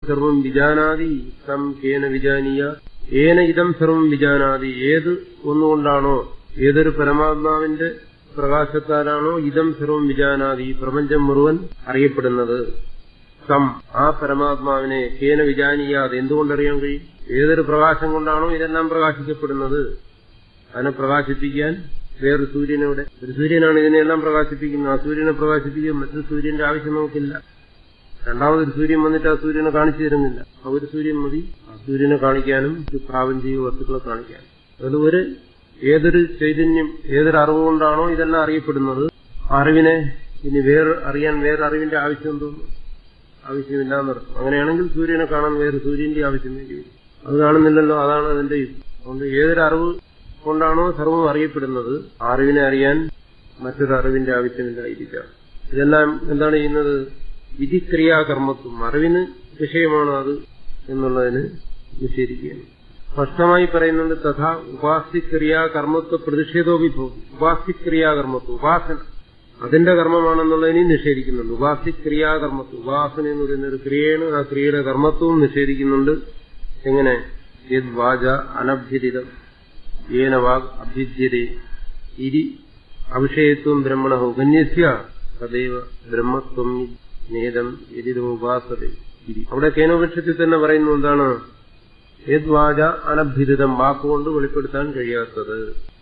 സർവം വിജാനാതി തം കേന വിജാനീയ ഏന ഇതം സർവം വിജാനാതി ഏത് ഒന്നുകൊണ്ടാണോ ഏതൊരു പരമാത്മാവിന്റെ പ്രകാശത്താലാണോ ഇതം സർവം വിജാനാതി ഈ പ്രപഞ്ചം മുഴുവൻ അറിയപ്പെടുന്നത് സം ആ പരമാത്മാവിനെ കേന വിജാനീയാതെ എന്തുകൊണ്ടറിയാൻ കഴിയും ഏതൊരു പ്രകാശം കൊണ്ടാണോ ഇതെല്ലാം പ്രകാശിക്കപ്പെടുന്നത് അതിനെ പ്രകാശിപ്പിക്കാൻ വേറൊരു സൂര്യനോടെ ഒരു സൂര്യനാണ് ഇതിനെല്ലാം പ്രകാശിപ്പിക്കുന്നത് ആ സൂര്യനെ പ്രകാശിപ്പിക്കാൻ മറ്റൊരു സൂര്യന്റെ ആവശ്യം നമുക്കില്ല രണ്ടാമതൊരു സൂര്യൻ വന്നിട്ട് ആ സൂര്യനെ കാണിച്ചു തരുന്നില്ല ആ ഒരു സൂര്യൻ മതി ആ സൂര്യനെ കാണിക്കാനും ഒരു പ്രാപഞ്ചിക വസ്തുക്കളെ കാണിക്കാനും അതിൽ ഒരു ഏതൊരു ചൈതന്യം ഏതൊരു അറിവ് കൊണ്ടാണോ ഇതെല്ലാം അറിയപ്പെടുന്നത് ആ അറിവിനെ ഇനി വേറെ അറിയാൻ വേറെ അറിവിന്റെ ആവശ്യം തോന്നുന്നു ആവശ്യമില്ല എന്നർത്ഥം അങ്ങനെയാണെങ്കിൽ സൂര്യനെ കാണാൻ വേറെ സൂര്യന്റെ ആവശ്യം വേണ്ടി വരും അത് കാണുന്നില്ലല്ലോ അതാണ് അതിന്റെ ഇത് അതുകൊണ്ട് ഏതൊരു അറിവ് കൊണ്ടാണോ സർവം അറിയപ്പെടുന്നത് ആ അറിവിനെ അറിയാൻ മറ്റൊരു അറിവിന്റെ ആവശ്യമില്ലായിരിക്കാം ഇതെല്ലാം എന്താണ് ചെയ്യുന്നത് വിധിക്രിയാകർമ്മത്വം അറിവിന് വിഷയമാണ് അത് എന്നുള്ളതിന് നിഷേധിക്കുകയാണ് സ്പഷ്ടമായി പറയുന്നുണ്ട് തഥാ ഉപാസ്യക്രിയാകർമ്മത്വ പ്രതിഷേധോപി ഭവതി ഉപാസ്യക്രിയാകർമ്മത്വം ഉപാസന അതിന്റെ കർമ്മമാണെന്നുള്ളതിനെ നിഷേധിക്കുന്നുണ്ട് ഉപാസ്യക്രിയാകർമ്മത്വം ഉപാസന എന്ന് പറയുന്ന ഒരു ക്രിയയാണ് ആ ക്രിയയുടെ കർമ്മത്വവും നിഷേധിക്കുന്നുണ്ട് എങ്ങനെ യത് വാച അനഭ്യതിതം ഏന വാഗ് അഭ്യുജ്യതേ ഇരി അവിഷയത്വം ബ്രഹ്മണ ഉപന്യസ്യ തദൈവ ബ്രഹ്മത്വം നേതം യതിദോപാസത ഇരി അവിടെ കേനോപക്ഷത്തിൽ തന്നെ പറയുന്നു എന്താണ് യദ്വാച അനഭ്യുതം വാക്കുകൊണ്ട് വെളിപ്പെടുത്താൻ കഴിയാത്തത്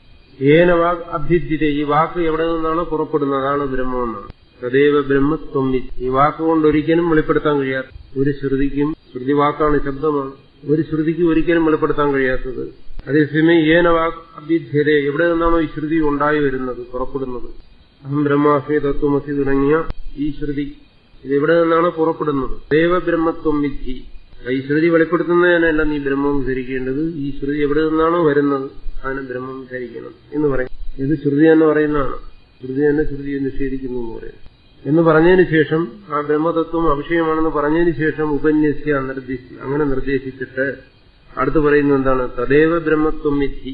ഏന വാഗ് അഭ്യുജ്യത ഈ വാക്ക് എവിടെ നിന്നാണോ പുറപ്പെടുന്നത് അതാണ് ബ്രഹ്മമെന്നാണ് തദൈവ ബ്രഹ്മത്വം ഈ വാക്കുകൊണ്ട് ഒരിക്കലും വെളിപ്പെടുത്താൻ കഴിയാത്ത ഒരു ശ്രുതിക്കും ശ്രുതി വാക്കാണ് ശബ്ദമാണ് ഒരു ശ്രുതിക്ക് ഒരിക്കലും വെളിപ്പെടുത്താൻ കഴിയാത്തത് അതേസമയം ഏന വാക് അഭ്യുധ്യത എവിടെ നിന്നാണോ ഈ ശ്രുതി ഉണ്ടായി വരുന്നത് പുറപ്പെടുന്നത് അഹം ബ്രഹ്മാസ്മി തത്വമസി തുടങ്ങിയ ഈ ശ്രുതി ഇത് എവിടെ നിന്നാണോ പുറപ്പെടുന്നത് ദേവബ്രഹ്മത്വം വിധി ഈ ശ്രുതി വെളിപ്പെടുത്തുന്നതിനല്ല നീ ബ്രഹ്മം ധരിക്കേണ്ടത് ഈ ശ്രുതി എവിടെ നിന്നാണോ വരുന്നത് അതിനെ ബ്രഹ്മം ധരിക്കണം എന്ന് പറയും ഇത് ശ്രുതി എന്ന് പറയുന്നതാണ് ശ്രുതി തന്നെ ശ്രുതിയെ നിഷേധിക്കുന്നു എന്ന് പറയും എന്ന് പറഞ്ഞതിന് ശേഷം ആ ബ്രഹ്മതത്വം അവിഷയമാണെന്ന് പറഞ്ഞതിന് ശേഷം ഉപന്യസ്യ നിർദ്ദേശി അങ്ങനെ നിർദ്ദേശിച്ചിട്ട് അടുത്ത് പറയുന്നത് എന്താണ് തദേവ ബ്രഹ്മത്വം വിധി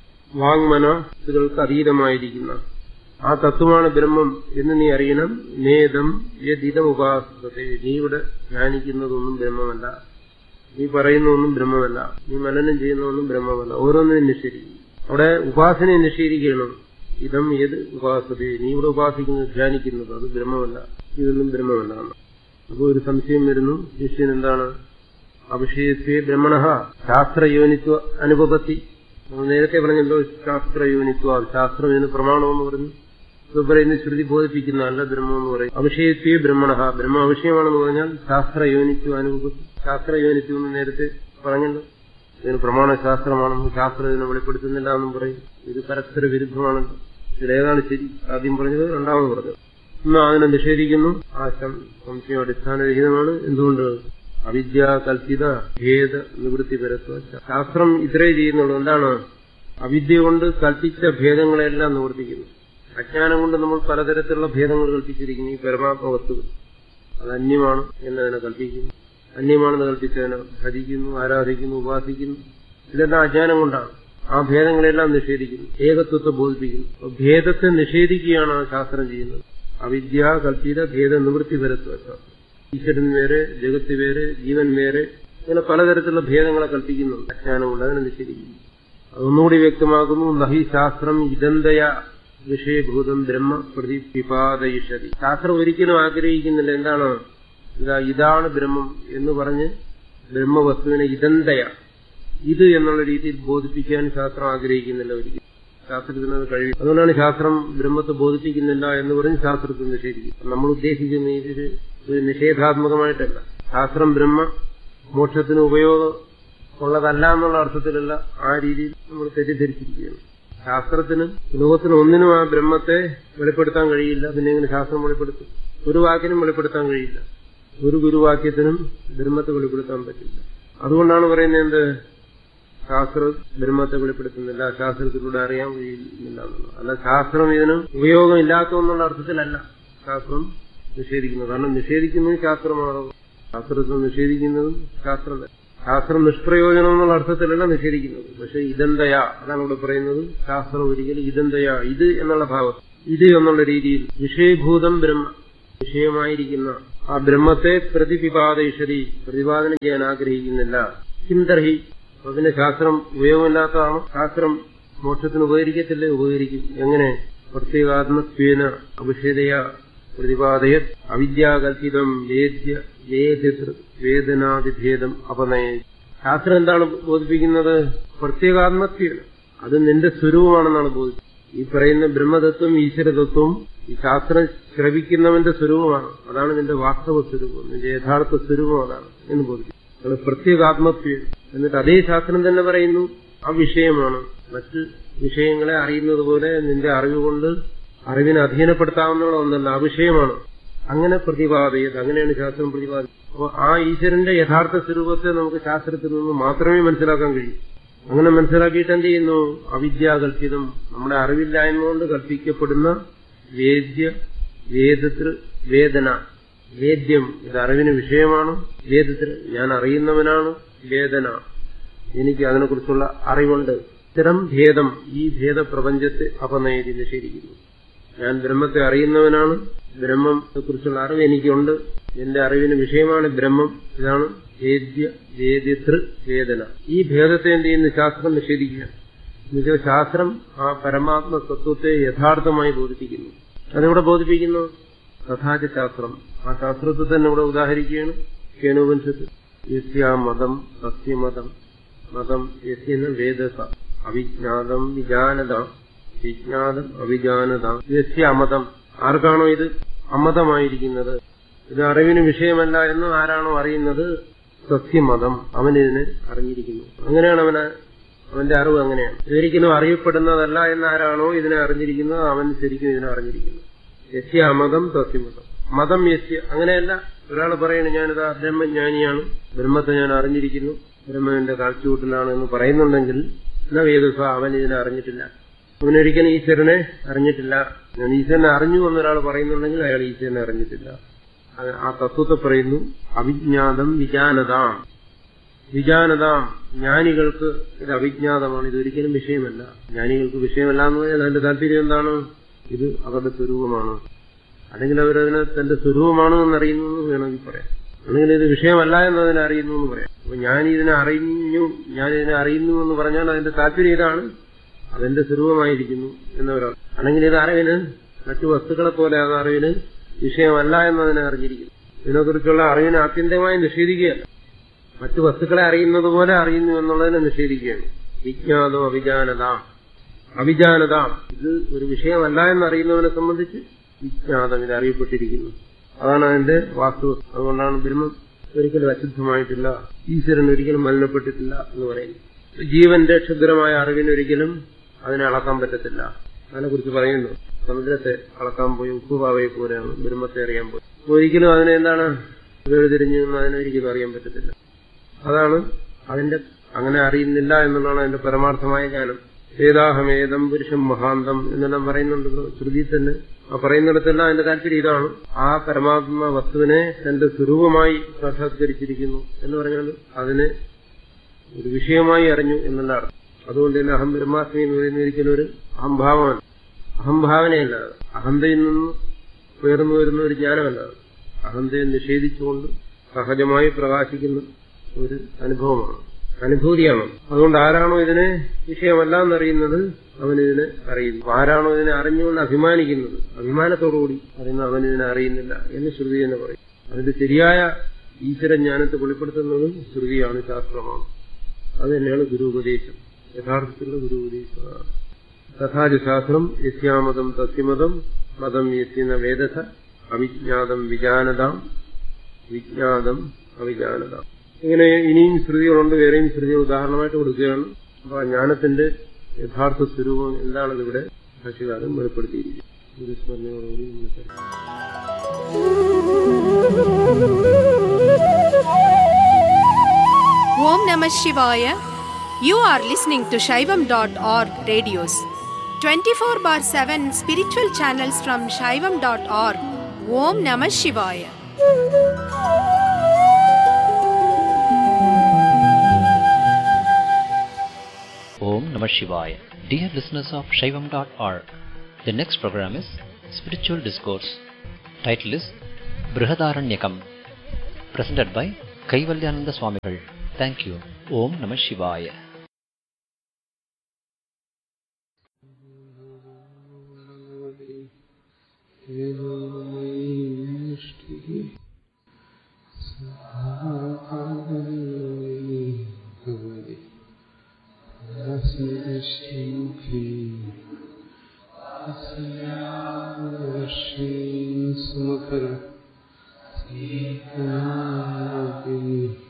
വാങ്മനസുകൾക്ക് അതീതമായിരിക്കുന്ന ആ തത്വമാണ് ബ്രഹ്മം എന്ന് നീ അറിയണം നേതം യതിതം ഉപാസത്തെ നീ ഇവിടെ ധ്യാനിക്കുന്നതൊന്നും ബ്രഹ്മമല്ല നീ പറയുന്നതൊന്നും ബ്രഹ്മമല്ല നീ മനനം ചെയ്യുന്നതൊന്നും ബ്രഹ്മമല്ല ഓരോന്നിനും നിഷേധിക്കും അവിടെ ഉപാസനയെ നിഷേധിക്കണം ഇതം ഏത് ഉപാസത നീ ഇവിടെ ഉപാസിക്കുന്നത് ധ്യാനിക്കുന്നത് അത് ബ്രഹ്മമല്ല ഇതൊന്നും ബ്രഹ്മമല്ല അപ്പോൾ ഒരു സംശയം വരുന്നു ശിഷ്യൻ എന്താണ് അഭിഷേകത്തെ ബ്രഹ്മണ ശാസ്ത്രയോനിത്വ അനുപപത്തി നമ്മൾ നേരത്തെ പറഞ്ഞല്ലോ ശാസ്ത്രയോനിത്വ ശാസ്ത്രം എന്ന് പ്രമാണമെന്ന് പറഞ്ഞു ഇത് പറയുന്ന ശ്രുതി ബോധിപ്പിക്കുന്നതല്ല ബ്രഹ്മം എന്ന് പറയും അഭിഷേകത്തെ ബ്രഹ്മണ ബ്രഹ്മ അഭിഷയമാണെന്ന് പറഞ്ഞാൽ ശാസ്ത്രയോനിത്വ അനുപപത്തി ശാസ്ത്രയോനിത്വം എന്ന് നേരത്തെ പറഞ്ഞല്ലോ ഇതിന് പ്രമാണശാസ്ത്രമാണെന്നും ശാസ്ത്രം ഇതിനെ വെളിപ്പെടുത്തുന്നില്ല എന്നും പറയും ഇത് പരസ്പര വിരുദ്ധമാണല്ലോ ഇതിലേതാണ് ശരി ആദ്യം പറഞ്ഞത് രണ്ടാമത് പറഞ്ഞത് ഇന്ന് അതിനെ നിഷേധിക്കുന്നു ആ സംശയം അടിസ്ഥാനരഹിതമാണ് എന്തുകൊണ്ട് അവിദ്യ കൽപ്പിത ഭേദ നിവൃത്തി പരത്വ ശാസ്ത്രം ഇത്രേ ചെയ്യുന്നുള്ളൂ എന്താണ് അവിദ്യ കൊണ്ട് കൽപ്പിച്ച ഭേദങ്ങളെല്ലാം നിവർത്തിക്കുന്നു അജ്ഞാനം കൊണ്ട് നമ്മൾ പലതരത്തിലുള്ള ഭേദങ്ങൾ കൽപ്പിച്ചിരിക്കുന്നു ഈ പരമാത്മ വസ്തുക്കൾ അത് അന്യമാണ് എന്നതിനെ കൽപ്പിക്കുന്നു അന്യമാണെന്ന് കൽപ്പിച്ചതിനെ ഭജിക്കുന്നു ആരാധിക്കുന്നു ഉപാസിക്കുന്നു ഇതെല്ലാം അജ്ഞാനം കൊണ്ടാണ് ആ ഭേദങ്ങളെല്ലാം നിഷേധിക്കുന്നു ഏകത്വത്തെ ബോധിപ്പിക്കുന്നു ഭേദത്തെ നിഷേധിക്കുകയാണ് ആ ശാസ്ത്രം ചെയ്യുന്നത് അവിദ്യ കൽപ്പിത ഭേദ നിവൃത്തി പരത്വ ശാസ്ത്രം ഈശ്വരൻ വേറെ ജഗത്ത് വേറെ ജീവൻ വേറെ ഇങ്ങനെ പലതരത്തിലുള്ള ഭേദങ്ങളെ കൽപ്പിക്കുന്നുണ്ട് അജ്ഞാനം കൊണ്ട് അതിനെ നിഷേധിക്കുന്നു അതൊന്നുകൂടി വ്യക്തമാക്കുന്നു നഹി ശാസ്ത്രം ഇതന്തയ വിഷയഭൂതം ബ്രഹ്മ പ്രതിപിപാദയിഷതി ശാസ്ത്രം ഒരിക്കലും ആഗ്രഹിക്കുന്നില്ല എന്താണ് ഇതാ ഇതാണ് ബ്രഹ്മം എന്ന് പറഞ്ഞ് ബ്രഹ്മവസ്തുവിനെ ഇതന്തയ ഇത് എന്നുള്ള രീതിയിൽ ബോധിപ്പിക്കാൻ ശാസ്ത്രം ആഗ്രഹിക്കുന്നില്ല ഒരിക്കലും ശാസ്ത്രത്തിന് അത് കഴിയും അതുകൊണ്ടാണ് ശാസ്ത്രം ബ്രഹ്മത്തെ ബോധിപ്പിക്കുന്നില്ല എന്ന് പറഞ്ഞ് ശാസ്ത്രത്തെ നിഷേധിക്കും നമ്മൾ ഉദ്ദേശിക്കുന്ന ഇതിൽ ഒരു നിഷേധാത്മകമായിട്ടല്ല ശാസ്ത്രം ബ്രഹ്മ മോക്ഷത്തിന് ഉപയോഗം ഉള്ളതല്ല എന്നുള്ള അർത്ഥത്തിലല്ല ആ രീതിയിൽ നമ്മൾ തെറ്റിദ്ധരിച്ചിരിക്കുകയാണ് ശാസ്ത്രത്തിന് ലോകത്തിന് ഒന്നിനും ആ ബ്രഹ്മത്തെ വെളിപ്പെടുത്താൻ കഴിയില്ല പിന്നെ എങ്ങനെ ശാസ്ത്രം വെളിപ്പെടുത്തും ഒരു വാക്കിനും വെളിപ്പെടുത്താൻ കഴിയില്ല ഒരു ഗുരുവാക്യത്തിനും ബ്രഹ്മത്തെ വെളിപ്പെടുത്താൻ പറ്റില്ല അതുകൊണ്ടാണ് പറയുന്നത് എന്ത് ശാസ്ത്ര ബ്രഹ്മത്തെ വെളിപ്പെടുത്തുന്നില്ല ശാസ്ത്രത്തിലൂടെ അറിയാൻ കഴിയുന്നില്ല എന്നുള്ളത് അല്ല ശാസ്ത്രം ഇതിന് ഉപയോഗമില്ലാത്ത എന്നുള്ള അർത്ഥത്തിലല്ല ശാസ്ത്രം നിഷേധിക്കുന്നത് കാരണം നിഷേധിക്കുന്നത് ശാസ്ത്രമാണോ ശാസ്ത്രത്തെ നിഷേധിക്കുന്നതും ശാസ്ത്രം ശാസ്ത്രം നിഷ്പ്രയോജനം എന്നുള്ള അർത്ഥത്തിലല്ല നിഷേധിക്കുന്നത് പക്ഷെ ഇതെന്തയാ അതാണ് ഇവിടെ പറയുന്നത് ശാസ്ത്രം ഒരിക്കലും ഇതെന്തയാ ഇത് എന്നുള്ള ഭാവം ഇത് എന്നുള്ള രീതിയിൽ വിഷയഭൂതം ബ്രഹ്മ വിഷയമായിരിക്കുന്ന ആ ബ്രഹ്മത്തെ പ്രതിപിപാദയിഷതി പ്രതിപാദനം ചെയ്യാൻ ആഗ്രഹിക്കുന്നില്ല കിന്തർഹി അപ്പൊ പിന്നെ ശാസ്ത്രം ഉപയോഗമില്ലാത്തതാണ് ശാസ്ത്രം മോക്ഷത്തിന് ഉപകരിക്കത്തില്ലേ ഉപകരിക്കും എങ്ങനെ പ്രത്യേകാത്മത്വേന അഭിഷേദയ പ്രതിപാദയ അവിദ്യാകൽപിതം വേദ്യ വേദിതൃ വേദനാതിഭേദം അപനയ ശാസ്ത്രം എന്താണ് ബോധിപ്പിക്കുന്നത് പ്രത്യേകാത്മത്വേന അത് നിന്റെ സ്വരൂപമാണെന്നാണ് ബോധിപ്പിക്കുന്നത് ഈ പറയുന്ന ബ്രഹ്മതത്വം ഈശ്വരതത്വം ഈ ശാസ്ത്രം ശ്രവിക്കുന്നവന്റെ സ്വരൂപമാണ് അതാണ് നിന്റെ വാസ്തവ സ്വരൂപം നിന്റെ യഥാർത്ഥ സ്വരൂപം അതാണ് എന്ന് ബോധിപ്പിക്കും അത് പ്രത്യേകാത്മത്വം എന്നിട്ട് അതേ ശാസ്ത്രം തന്നെ പറയുന്നു ആ വിഷയമാണ് മറ്റ് വിഷയങ്ങളെ അറിയുന്നത് പോലെ നിന്റെ അറിവുകൊണ്ട് അറിവിനെ അധീനപ്പെടുത്താവുന്ന ഒന്നല്ല ആ വിഷയമാണ് അങ്ങനെ പ്രതിപാദയത് അങ്ങനെയാണ് ശാസ്ത്രം പ്രതിപാദിക്കുന്നത് അപ്പോൾ ആ ഈശ്വരന്റെ യഥാർത്ഥ സ്വരൂപത്തെ നമുക്ക് ശാസ്ത്രത്തിൽ നിന്ന് മാത്രമേ മനസ്സിലാക്കാൻ കഴിയൂ അങ്ങനെ മനസ്സിലാക്കിയിട്ട് എന്ത് ചെയ്യുന്നു അവിദ്യാകൽപിതം നമ്മുടെ അറിവില്ലായ്മ കൊണ്ട് കൽപ്പിക്കപ്പെടുന്ന വേദ്യ വേദതൃ വേദന വേദ്യം ഇത് അറിവിന് വിഷയമാണ് വേദത്തിൽ ഞാൻ അറിയുന്നവനാണ് വേദന എനിക്ക് അതിനെക്കുറിച്ചുള്ള അറിവുണ്ട് ഇത്തരം ഭേദം ഈ ഭേദപ്രപഞ്ചത്തെ അപനയതി നിഷേധിക്കുന്നു ഞാൻ ബ്രഹ്മത്തെ അറിയുന്നവനാണ് ബ്രഹ്മത്തെ കുറിച്ചുള്ള അറിവ് എനിക്കുണ്ട് എന്റെ അറിവിന് വിഷയമാണ് ബ്രഹ്മം ഇതാണ് വേദ്യ വേദ്യതൃ വേദന ഈ ഭേദത്തെ എന്ത് ചെയ്യുന്നു ശാസ്ത്രം നിഷേധിക്കുക എന്നുവെച്ചാൽ ശാസ്ത്രം ആ പരമാത്മ തത്വത്തെ യഥാർത്ഥമായി ബോധിപ്പിക്കുന്നു അതെവിടെ ബോധിപ്പിക്കുന്നു തഥാച ശാസ്ത്രം ആ ശാസ്ത്രത്തെ തന്നെ ഇവിടെ ഉദാഹരിക്കുകയാണ് കേനോപനിഷത്ത് യസ്യാമതം സത്യമതം മതം യസ്യെന്ന വേദസ അവിജ്ഞാതം വിജാനത വിജ്ഞാതം അവിജാനത യസ്യ അമതം ആർക്കാണോ ഇത് അമതമായിരിക്കുന്നത് ഇത് അറിവിന് വിഷയമല്ല എന്ന് ആരാണോ അറിയുന്നത് സത്യമതം അവനിതിനെ അറിഞ്ഞിരിക്കുന്നു അങ്ങനെയാണ് അവന് അവന്റെ അറിവ് അങ്ങനെയാണ് ഇതൊരിക്കലും അറിയപ്പെടുന്നതല്ല എന്ന് ആരാണോ ഇതിനെ അറിഞ്ഞിരിക്കുന്നത് അവൻ ശരിക്കും ഇതിനെ അറിഞ്ഞിരിക്കുന്നു യസ്യ അമതം സത്യമതം മതം യസ്യ അങ്ങനെയല്ല ഒരാൾ പറയുന്നത് ഞാനിതാ ബ്രഹ്മജ്ഞാനിയാണ് ബ്രഹ്മത്തെ ഞാൻ അറിഞ്ഞിരിക്കുന്നു ബ്രഹ്മന്റെ കാഴ്ചകൂട്ടിലാണ് എന്ന് പറയുന്നുണ്ടെങ്കിൽ എന്നാ വേദസ്വ അവൻ ഇതിനെ അറിഞ്ഞിട്ടില്ല അവനൊരിക്കലും ഈശ്വരനെ അറിഞ്ഞിട്ടില്ല ഞാൻ ഈശ്വരനെ അറിഞ്ഞു എന്നൊരാൾ പറയുന്നുണ്ടെങ്കിൽ അയാൾ ഈശ്വരനെ അറിഞ്ഞിട്ടില്ല ആ തത്വത്തെ പറയുന്നു അവിജ്ഞാതം വിജാനതാം വിജാനതാം ജ്ഞാനികൾക്ക് ഇത് അവിജ്ഞാതമാണ് ഇതൊരിക്കലും വിഷയമല്ല ജ്ഞാനികൾക്ക് വിഷയമല്ല എന്ന് പറഞ്ഞാൽ അതിന്റെ താല്പര്യം എന്താണ് ഇത് അവരുടെ സ്വരൂപമാണ് അല്ലെങ്കിൽ അവരതിനെ തന്റെ സ്വരൂപമാണ് എന്നറിയുന്നു എന്ന് വേണമെങ്കിൽ പറയാം അല്ലെങ്കിൽ ഇത് വിഷയമല്ല എന്നതിനെ അറിയുന്നു എന്ന് പറയാം അപ്പൊ ഞാൻ ഇതിനെ അറിഞ്ഞു ഞാൻ ഇതിനെ അറിയുന്നു എന്ന് പറഞ്ഞാൽ അതിന്റെ താല്പര്യം ഇതാണ് അതെന്റെ സ്വരൂപമായിരിക്കുന്നു എന്നവരാണ് അല്ലെങ്കിൽ ഇത് അറിവിന് മറ്റു വസ്തുക്കളെ പോലെ അത് അറിവിന് വിഷയമല്ല എന്നതിനെ അറിഞ്ഞിരിക്കുന്നു ഇതിനെക്കുറിച്ചുള്ള അറിവിനെ ആത്യന്തികമായി നിഷേധിക്കുകയല്ല മറ്റു വസ്തുക്കളെ അറിയുന്നത് പോലെ അറിയുന്നു എന്നുള്ളതിനെ നിഷേധിക്കുകയാണ് വിജ്ഞാതം അവിജാനതാം അവിജാനതാം ഇത് ഒരു വിഷയമല്ല എന്നറിയുന്നവനെ സംബന്ധിച്ച് വിജ്ഞാതം ഇത് അറിയപ്പെട്ടിരിക്കുന്നു അതാണ് അതിന്റെ വാസ്തു അതുകൊണ്ടാണ് ബ്രഹ്മം ഒരിക്കലും അശുദ്ധമായിട്ടില്ല ഈശ്വരൻ ഒരിക്കലും മലിനപ്പെട്ടിട്ടില്ല എന്ന് പറയുന്നു ജീവന്റെ ക്ഷുദ്രമായ അറിവിനൊരിക്കലും അതിനെ അളക്കാൻ പറ്റത്തില്ല അതിനെക്കുറിച്ച് പറയുന്നു സമുദ്രത്തെ അളക്കാൻ പോയി ഉപ്പുപാവയെ പോലെയാണ് ബ്രഹ്മത്തെ അറിയാൻ പോയി ഒരിക്കലും അതിനെ എന്താണ് വേർതിരിഞ്ഞു എന്ന് അതിനൊരിക്കലും അറിയാൻ പറ്റത്തില്ല അതാണ് അതിന്റെ അങ്ങനെ അറിയുന്നില്ല എന്നുള്ളതാണ് അതിന്റെ പരമാർത്ഥമായ ജ്ഞാനം വേദാഹമേദം പുരുഷം മഹാന്തം എന്നെല്ലാം പറയുന്നുണ്ടല്ലോ ശ്രുതി തന്നെ ആ പറയുന്നിടത്തെല്ലാം അതിന്റെ താല്പര്യം ഇതാണ് ആ പരമാത്മ വസ്തുവിനെ തന്റെ സ്വരൂപമായി സാക്ഷാത്കരിച്ചിരിക്കുന്നു എന്ന് പറഞ്ഞാൽ അതിനെ ഒരു വിഷയമായി അറിഞ്ഞു എന്നുള്ള അർത്ഥം അതുകൊണ്ട് തന്നെ അഹം ബ്രഹ്മാസ്മി എന്ന് പറയുന്ന ഒരിക്കലും ഒരു അഹംഭാവമല്ല അഹംഭാവനയല്ല അഹന്തയിൽ നിന്ന് ഉയർന്നു വരുന്ന ഒരു ജ്ഞാനമല്ല അഹന്തയെ നിഷേധിച്ചുകൊണ്ട് സഹജമായി പ്രകാശിക്കുന്ന ഒരു അനുഭവമാണ് അനുഭൂതിയാണ് അതുകൊണ്ട് ആരാണോ ഇതിനെ വിഷയമല്ല എന്നറിയുന്നത് അവനിതിനെ അറിയുന്നു ആരാണോ ഇതിനെ അറിഞ്ഞുകൊണ്ട് അഭിമാനിക്കുന്നത് അഭിമാനത്തോടുകൂടി അറിയുന്ന അവനിതിനെ അറിയുന്നില്ല എന്ന് ശ്രുതി എന്ന് പറയും അതിന്റെ ശരിയായ ഈശ്വരജ്ഞാനത്തെ വെളിപ്പെടുത്തുന്നത് ശ്രുതിയാണ് ശാസ്ത്രമാണ് അത് തന്നെയാണ് ഗുരുപദേശം യഥാർത്ഥത്തിലുള്ള ഗുരുപദേശം തഥാച ശാസ്ത്രം യസ്യാമതം തസ്യമതം മതം യസ്യന വേദസ അവിജ്ഞാതം വിജാനതാം വിജ്ഞാതം അവിജാനതാം ഇങ്ങനെ ഇനിയും ശ്രുതികളുണ്ട് വേറെയും ശ്രുതികൾ ഉദാഹരണമായിട്ട് കൊടുക്കുകയാണ് അപ്പൊ ആ ജ്ഞാനത്തിന്റെ യഥാർത്ഥ സ്വരൂപം എന്താണെന്ന് ഇവിടെ ഭാഷകാലം വെളിപ്പെടുത്തിയിരിക്കും ഗുരുസ്മരണയോടുകൂടി ഇന്നത്തെ Om Namah Shivaya. You are listening to Shaivam.org radios. 24 bar 7 spiritual channels from Shaivam.org. Om Namah Shivaya. Om Namah Shivaya. Dear listeners of Shaivam.org, the next program is Spiritual Discourse. Title is Brihadaranyakam. Presented by Kaivalyananda Swamigal. Thank you. Om Namah Shivaya. സുമകര